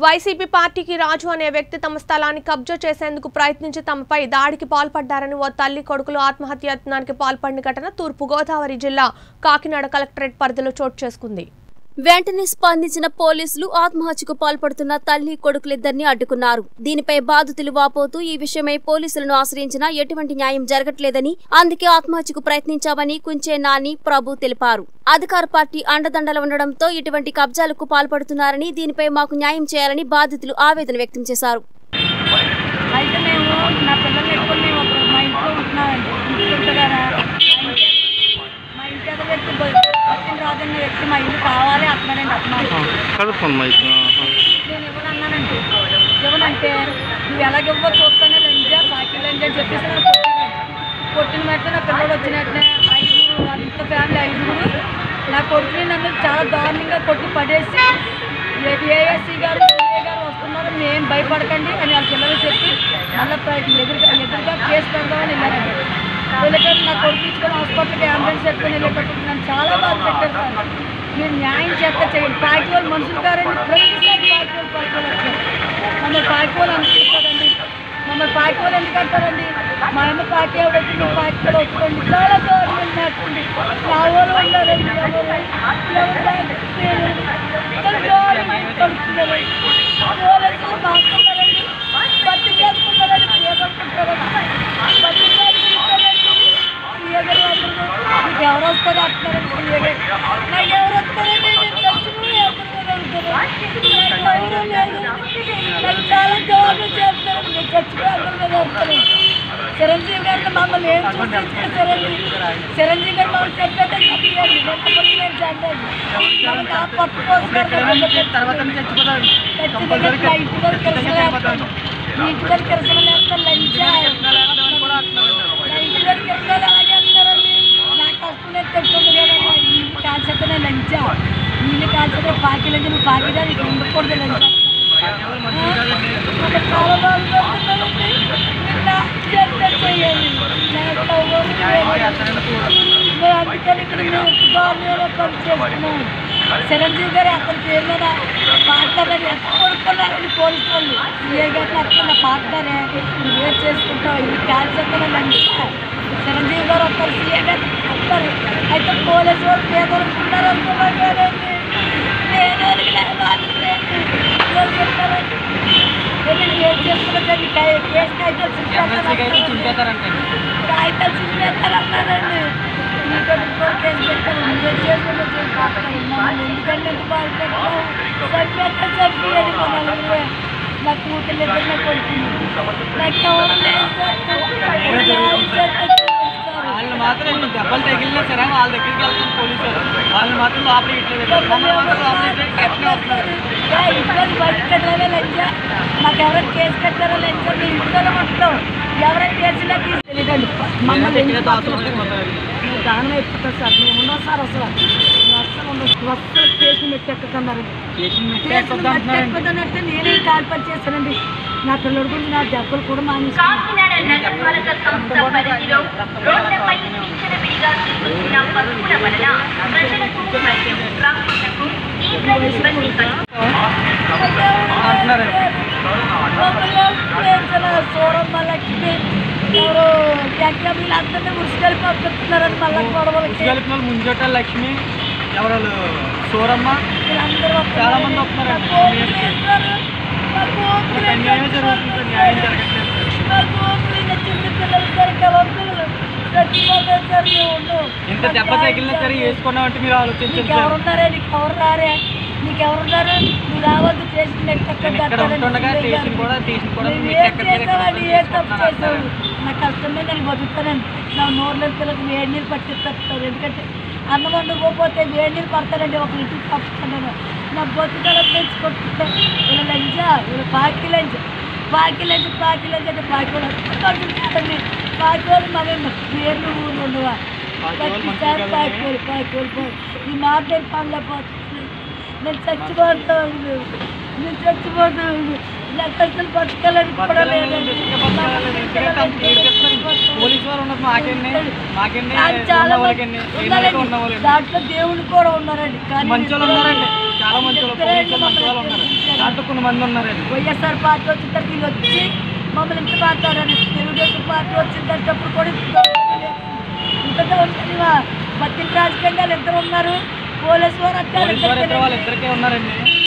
YCP పార్టీకి రాజు అనే వ్యక్తి తమ స్థలాన్ని కబ్జా చేసేందుకు ప్రయత్నించి తమపై దాడికి పాల్పడ్డారని ఓ తల్లి కొడుకులు ఆత్మహత్యాయత్నానికి పాల్పడిన ఘటన తూర్పుగోదావరి జిల్లా కాకినాడ కలెక్టరేట్ పరిధిలో చోటు చేసుకుంది వెంటనే స్పందించిన పోలీసులు ఆత్మహత్యకు పాల్పడుతున్న తల్లి కొడుకులిద్దరిని అడ్డుకున్నారు దీనిపై బాధితులు వాపోతూ ఈ విషయమై పోలీసులను ఆశ్రయించినా ఎటువంటి న్యాయం జరగట్లేదని అందుకే ఆత్మహత్యకు ప్రయత్నించామని కుంచే నాని ప్రభు తెలిపారు అధికార పార్టీ అండదండలు ఉండడంతో ఇటువంటి కబ్జాలకు పాల్పడుతున్నారని దీనిపై మాకు న్యాయం చేయాలని బాధితులు ఆవేదన వ్యక్తం చేశారు అయితే మేము నా పిల్లల్ని ఎత్తుకొని మేము ఒక మా ఇంట్లో ఉంటున్నామండి ఇంట్లో ఉంటున్నారా మా ఇంటి దగ్గర వ్యక్తి వచ్చిన రాజన్న వ్యక్తి మా ఇల్లు కావాలి అంటున్నాడండి అతను కడుక్కోండి మైక్ నేను ఇవ్వనన్నానండి ఇవ్వనంటే నువ్వు ఎలాగ ఇవ్వో చూస్తానే లంజా బాకీ లంజా అని చెప్పేసి నన్ను కొట్టాడు కొట్టిన వెంటనే నా పిల్లలు వచ్చిన వెంటనే ఐదుగురు వాళ్ళ ఇంట్లో ఫ్యామిలీ ఐదుగురు నా కొడుకుని నన్ను చాలా దారుణంగా కొట్టి పడేసి ఏఎస్సీ గారు సిఏ గారు వస్తున్నారు మేము భయపడకండి అని వాళ్ళ పిల్లలు చెప్పి మళ్ళీ ఎదురుగా ఎదురుగా కేసు పెడదామని వెళ్ళారండి వెళ్ళేటప్పుడు నా కొడుకు ఇచ్చుకొని హాస్పిటల్కి అంబులెన్స్ పెట్టుకొని వెళ్ళేటప్పుడు నన్ను చాలా బాధ పెట్టారు సార్ మీరు న్యాయం చేస్తే చేయండి పార్టీ వాళ్ళు మనుషులు గారండి ప్రతిసారి పార్టీ వాళ్ళు పార్టీ వాళ్ళు అంటారు. మమ్మల్ని పార్టీ వాళ్ళు అనుకుంటారండి మమ్మల్ని పార్టీ వాళ్ళు ఎందుకు అంటారండి మా అమ్మ పార్టీ ఎవరైతే మీ పార్టీ కూడా వస్తుంది చాలా గవర్నమెంట్ నడుతుంది నా వాళ్ళు ఉండాలండి ఎవరు ఎవరు లేరండి. చాలా గవర్నమెంట్ నడుస్తుందండి. పోలీసులు మాట్లాడారండి బట్టి చేసుకుంటారండి చేయగలుగుతారండి బట్టి చేసుకుంటారండి మీకు ఎవరు వస్తారు అంటున్నారండి నాకు ఎవరు వస్తారండి నేను చచ్చిపోయి ఎవరు లేదు నాకు చాలా గౌరవం చేస్తారు నేను చచ్చిపోయి అందరి మీద వస్తాను చిరంజీవి గారిని మమ్మల్ని ఏం చూసి చిరంజీవి చిరంజీవి గారు మమ్మల్ని చెప్పేదే చెప్పండి ఎంతమంది నేను చెప్పండి మనకి ఆ పట్టు కోసం తర్వాత చచ్చిపోతాడు ఖచ్చితంగా ఇంటి దగ్గర కిరసన మీ ఇంటి దగ్గర కిరసన లేకపోతే లంచా నా ఇంటి దగ్గర కిరసనాలు అలాగే అంటారండి నా కష్టం నేను తెచ్చుకుంది కదా ఇల్లు కాల్చేతనే లంచా నీళ్ళు కాల్చేతే పాకి లంచా నువ్వు పాకిదా నీకు ఉండకూడదు లంచా నాకు చాలా బాగుంటుందండి నిన్న చేస్తే చేయాలి నాకు ఎవరు లేరు. నేను అందుకని ఇక్కడ నేను గవర్నమెంట్లో పని చేస్తున్నాను చిరంజీవి గారు అతని పేరు మీద పాడతారని ఎంత కొనుక్కున్నారని పోలీసు వాళ్ళు సీఏ గారిని అక్కడ పాడతారే నువ్వేం చేసుకుంటావు ఇది క్యాన్సర్ అంటే చిరంజీవి గారు వస్తారు సీఏ గారు వస్తారు అయితే పోలీసు వాళ్ళు పేదలుకున్నారు అనుకున్నారు కదండి నేను అడిగిన బాధ చెప్తారండి నేను ఏం చేసుకున్నా కేసు కాగితాలు చింపేస్తారు కాగితాలు చింపేస్తారన్నారండి నీతో ఇంకోటి కేసు పెట్టారు నువ్వేం చేసుకుంటే చేసుకుంటాను మమ్మల్ని ఎందుకంటే ఎందుకు బాధపడుతున్నావు చంపేస్తే చంపేయండి మా నలుగురు నా కూతురు ఇద్దరు నా కొడుకుని నాకు ఎవరు లేదు సార్. న్యాయం చేస్తే చేస్తారు. వాళ్ళు మాత్రం నువ్వు దెబ్బలు తగిలినా సరే వాళ్ళ దగ్గరికి వెళ్తాను పోలీసు వాళ్ళు వాళ్ళు మాత్రం లోపల ఇట్లేదు మమ్మల్ని మాత్రం లోపల ఇట్లేదు ఎట్లా వస్తున్నారు ఇంట్లో బయట కట్టారా లంచా మాకు ఎవరైనా కేసు కట్టారా లంచా మీ ఇంట్లోనే ఉంటాం ఎవరైనా కేసులో తీసుకెళ్ళండి మమ్మల్ని ఎందుకు పక్కన- మీరు దానం అయిపోతారు సార్ మేము ఉన్నాం సార్ అసలు మేము అస్సలు ఉండదు అస్సలు కేసులు మెట్టెక్కుతున్నారు కేసులు కేసులు మెట్టెక్కుతున్నట్టు నేనే కాల్పని చేశానండి నా పిల్లడు గురించి నా దెబ్బలు కూడా మానేసుకున్నాను కాకినాడ నగరపాలక సంస్థ పరిధిలో రోడ్లపై విచ్చలవిడిగా తీసుకొచ్చిన వస్తువుల వలన ప్రజలకు మరియు ట్రాఫిక్లకు తీవ్ర ఇబ్బంది కలుగుతుంది సూరమ్మ లక్ష్మి ఎవరు ఎక్కడ వీళ్ళందరినీ ముసుకెళ్ళి పంపిస్తున్నారని మళ్ళీ గొడవలకి కలిపిన వాళ్ళు ముంజోట లక్ష్మి ఎవరు వాళ్ళు సూరమ్మ వీళ్ళందరూ చాలా మంది వస్తున్నారండి. నాకు ఓపిక లేదు. నాకు ఓపిక లేదు. అన్యాయం జరుగుతుంది న్యాయం జరగట్లేదు నాకు ఓపిక లేదు. చిన్న పిల్లలు సరిగ్గా వద్దులు. చచ్చిపోతారు సార్ మేము ఉన్నాం. ఇంత దెబ్బ తగిలినా సరే వేసుకున్నామంటే మీరు ఆలోచించండి నీకు సార్ ఎవరున్నారే నీకు ఎవరు రారే నీకు ఎవరున్నారు నువ్వు రావద్దు స్టేషన్ ఎక్కడ మేము ఇక్కడ ఉంటుండగా స్టేషన్ కూడా స్టేషన్ కూడా నువ్వు మీరు ఏం ఎక్కడ చేసావండి ఏ తప్పు చేసావు నా కష్టమే నేను బతుకుతానండి నా నోర్లో పిల్లలకు వేడి నీళ్ళు పట్టిస్తాను ఎందుకంటే అన్నం వండుకోకపోతే వేడి నీళ్ళు పడతానండి ఒక ఇంటికి పంపుతున్నాను నా బతుకలం పెంచుకుంటున్నాను ఇలా లంచా ఇలా పాకి లంచ పాకి లంచ పాకి లంచ అంటే పాకి వాళ్ళు పడుతుంటారండి పాకి వాళ్ళు మన పేర్లు ఊరు ఉండవా ప్రతిసారి పాకి వాళ్ళు పాకి వాళ్ళు పాకి ఈ మాట నేను పడలేకపోతున్నాను నేను చచ్చిపోతాను నేను చచ్చిపోతాను నాకు అసలు బతకాలని కూడా లేదండి పోలీసు వారు ఉన్నది మాకెన్ని మాకెన్ని కానీ చాలా ఉన్న మంది వాళ్ళకెన్ని లేని ఉన్నారండి. ఉన్న వాళ్ళకి దాంట్లో దేవుళ్ళు కూడా ఉన్నారండి కానీ మంచి వాళ్ళు ఉన్నారండి చాలా మంచి వాళ్ళు పోలీసులు మంచి వాళ్ళు ఉన్నారు దాంట్లో కొన్ని మంది ఉన్నారండి వైఎస్ఆర్ పార్టీ వచ్చిన తర్వాత వీళ్ళు వచ్చి మమ్మల్ని ఇంత పాతారని తెలుగుదేశం పార్టీ వచ్చిన తర్వాత కూడా ఇంతగా ఉంటుంది పత్తిని రాజకీయంగా ఇద్దరు ఉన్నారు పోలీసు వారు పోలీసు వారు ఇద్దరు అట్టారు వాళ్ళిద్దరికే ఉన్నారండి